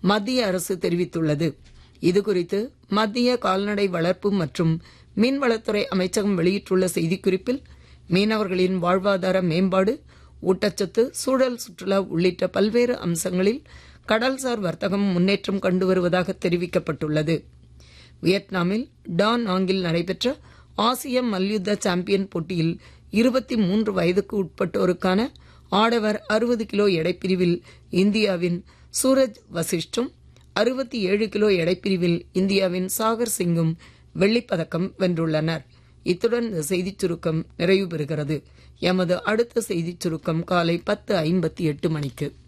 மத்திய அரசு தெரிவித்துள்ளது இதுகுறித்து மத்திய கால்நடை வளர்ப்பு மற்றும் மீன்வளத்துறை அமைச்சகம் வெளியிட்டுள்ள செய்திக்குறிப்பில் மீனவர்களின் வாழ்வாதார மேம்பாடு ஊட்டச்சத்து சூழல் சுற்றுலா உள்ளிட்ட பல்வேறு அம்சங்களில் கடல்சார் வர்த்தகம் முன்னேற்றம் கண்டு வருவதாக தெரிவிக்கப்பட்டுள்ளது வியட்நாமில் டான் ஆங்கில் நடைபெற்ற ஆசிய மல்யுத்த சாம்பியன் போட்டியில் இருபத்தி மூன்று வயதுக்கு உட்பட்டோருக்கான ஆடவர் அறுபது கிலோ எடைப்பிரிவில் இந்தியாவின் சூரஜ் வசிஷ்டும் அறுபத்தி ஏழு கிலோ எடைப்பிரிவில் இந்தியாவின் சாகர் சிங்கும் வெள்ளிப்பதக்கம் வென்றுள்ளனர் இத்துடன் இந்த செய்திச் சுருக்கம் நிறைவு பெறுகிறது எமது அடுத்த செய்திச் சுருக்கம் காலை பத்து ஐம்பத்தி எட்டு மணிக்கு